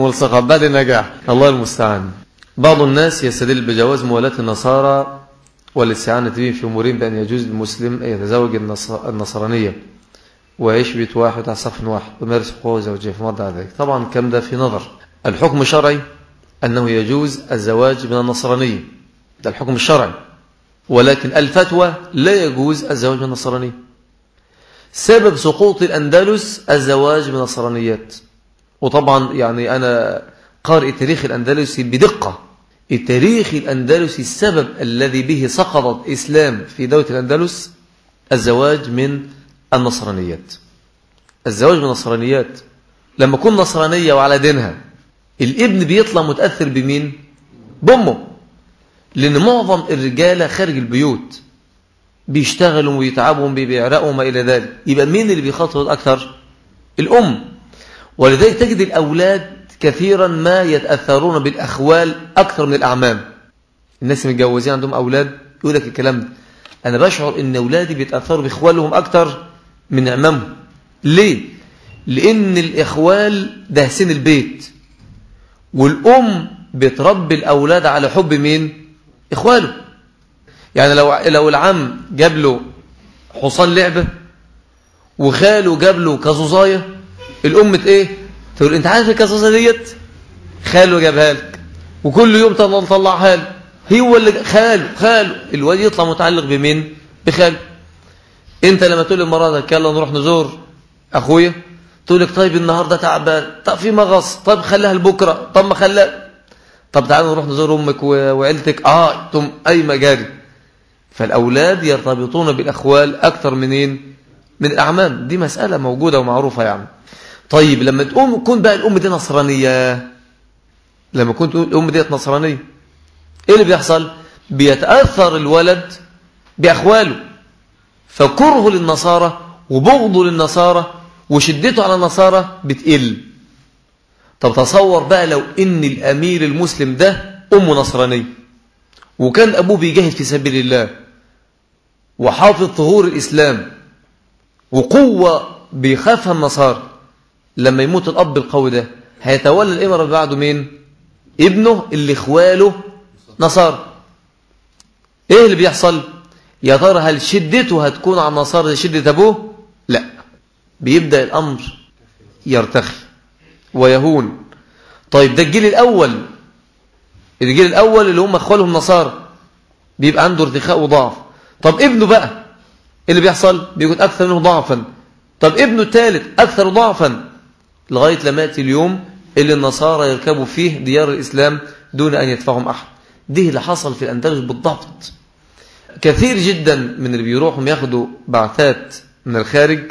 ملصقة بعد النجاح الله المستعان بعض الناس يستدل بجواز موالاة النصارى والاستعانة بهم في أمورهم بأن يجوز للمسلم أن يتزوج النصرانية ويشبت واحد على صف واحد ويمارس حقوق زوجيه في مرضى ذلك طبعا كم ده في نظر الحكم الشرعي أنه يجوز الزواج من النصرانية ده الحكم الشرعي ولكن الفتوى لا يجوز الزواج من النصرانية سبب سقوط الأندلس الزواج من النصرانيات وطبعا يعني أنا قارئ تاريخ الأندلسي بدقة التاريخ الأندلسي السبب الذي به سقطت إسلام في دولة الأندلس الزواج من النصرانيات الزواج من النصرانيات لما كن نصرانية وعلى دينها الابن بيطلع متأثر بمين بأمه لأن معظم الرجالة خارج البيوت بيشتغلوا ويتعبوا بيعرقوا ما إلى ذلك يبقى مين اللي بيخاطب أكثر الأم ولذلك تجد الأولاد كثيرا ما يتأثرون بالأخوال أكثر من الأعمام الناس المتجوزين عندهم أولاد يقول لك الكلام ده أنا بشعر أن أولادي بيتأثروا بإخوالهم أكثر من أعمامهم ليه؟ لأن الإخوال دهسين البيت والأم بتربي الأولاد على حب مين؟ إخواله يعني لو لو العم جاب له حصان لعبة وخاله جاب له كازوزاية الأم إيه؟ تقول أنت عارف الكازوزة ديت؟ خاله جابها لك وكل يوم تطلعها له هو اللي خاله خاله الواد يطلع متعلق بمين؟ بخاله انت لما تقول لمراتك يلا نروح نزور اخويا تقول لك طيب النهارده تعبان طب في مغص طب خليها لبكره طب ما خليها طب تعالى نروح نزور امك وعيلتك اه تم اي مجاري فالاولاد يرتبطون بالاخوال اكثر منين من الاعمام دي مساله موجوده ومعروفه يعني طيب لما تقوم تكون بقى الام دي نصرانيه لما كنت الام ديت نصرانيه ايه اللي بيحصل بيتاثر الولد باخواله فكره للنصارى وبغضه للنصارى وشدته على النصارى بتقل طب تصور بقى لو ان الامير المسلم ده امه نصراني وكان ابوه بيجاهد في سبيل الله وحافظ ظهور الاسلام وقوه بيخافها النصارى لما يموت الاب القوي ده هيتولى الامر اللي بعده مين ابنه اللي اخواله نصارى ايه اللي بيحصل يا ترى هل شدته هتكون على النصارى زي شدة أبوه لا بيبدأ الأمر يرتخي ويهون طيب ده الجيل الأول الجيل الأول اللي هم أخوالهم نصارى بيبقى عنده ارتخاء وضعف طب ابنه بقى اللي بيحصل بيكون أكثر منه ضعفا طب ابنه الثالث أكثر ضعفا لغاية لما يأتي اليوم اللي النصارى يركبوا فيه ديار الإسلام دون أن يدفعهم أحد دي اللي حصل في الأندلس بالضبط كثير جدا من اللي بيروحوا ياخدوا بعثات من الخارج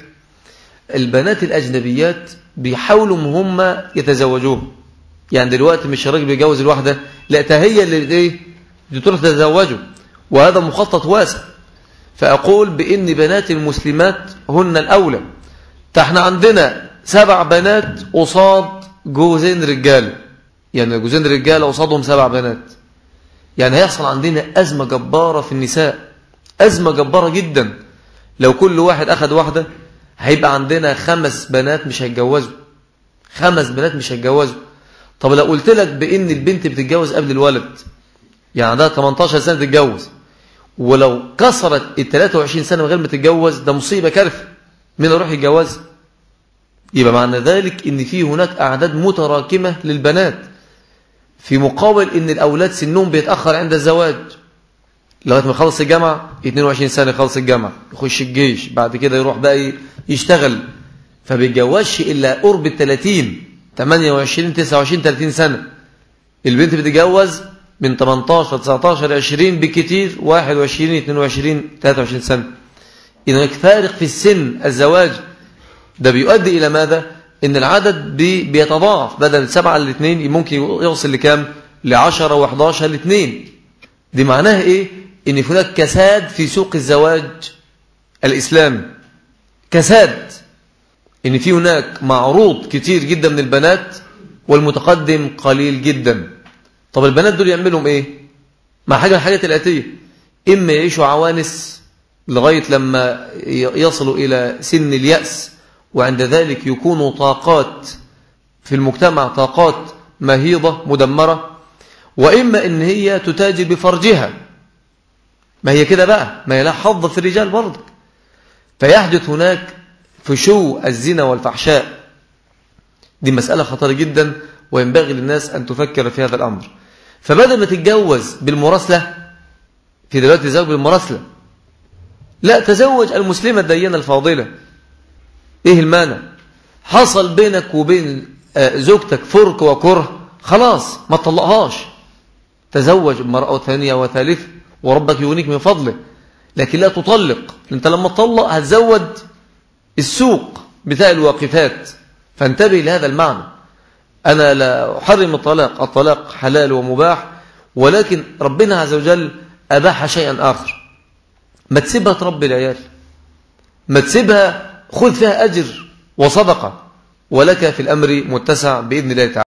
البنات الأجنبيات بيحاولوا هم يتزوجوهم يعني دلوقتي مش الراجل بيجوز الواحدة لا تهي اللي ايه تروح تتزوجوا وهذا مخطط واسع فأقول بإن بنات المسلمات هن الأولى احنا عندنا سبع بنات قصاد جوزين رجال يعني جوزين رجال قصادهم سبع بنات يعني هيحصل عندنا أزمة جبارة في النساء أزمة جبارة جدا لو كل واحد أخذ واحدة هيبقى عندنا خمس بنات مش هيتجوزوا خمس بنات مش هيتجوزوا طب لو قلت لك بإن البنت بتتجوز قبل الولد يعني ده 18 سنة تتجوز ولو كسرت ال 23 سنة من غير ما تتجوز ده مصيبة كارثة مين يروح يتجوز يبقى معنى ذلك ان في هناك أعداد متراكمة للبنات في مقابل ان الأولاد سنهم بيتأخر عند الزواج لغاية ما يخلص الجامعة 22 سنة يخلص الجامعة يخش الجيش بعد كده يروح بقى يشتغل فبيتجوزش إلا قرب ال 30 28 29 30 سنة البنت بتتجوز من 18 19 20 بكتير 21 22 23 سنة إذا هناك فارق في السن الزواج ده بيؤدي إلى ماذا؟ إن العدد بي بيتضاعف بدل 7 ل 2 ممكن يوصل لكام؟ ل 10 و11 ل 2 دي معناها إيه؟ إن هناك كساد في سوق الزواج الإسلامي كساد إن في هناك معروض كتير جدا من البنات والمتقدم قليل جدا طب البنات دول يعملهم إيه مع حاجة الحاجات الآتية إما يعيشوا عوانس لغاية لما يصلوا إلى سن اليأس وعند ذلك يكونوا طاقات في المجتمع طاقات مهيضة مدمرة وإما إن هي تتاجر بفرجها ما هي كده بقى ما هي لا حظ في الرجال برضك فيحدث هناك فشو الزنا والفحشاء دي مسألة خطيرة جدا وينبغي للناس أن تفكر في هذا الأمر فبدل ما تتجوز بالمراسلة في دلوقتي تزوج بالمراسلة لا تزوج المسلمة الدينة الفاضلة ايه المانع حصل بينك وبين زوجتك فرق وكره خلاص ما تطلقهاش تزوج مرأة ثانية وثالثة وربك يغنيك من فضله لكن لا تطلق انت لما تطلق هتزود السوق بتاع الواقفات فانتبه لهذا المعنى أنا لا أحرم الطلاق الطلاق حلال ومباح ولكن ربنا عز وجل أباح شيئا آخر ما تسيبها تربي العيال ما تسيبها خذ فيها أجر وصدقة ولك في الأمر متسع بإذن الله تعالى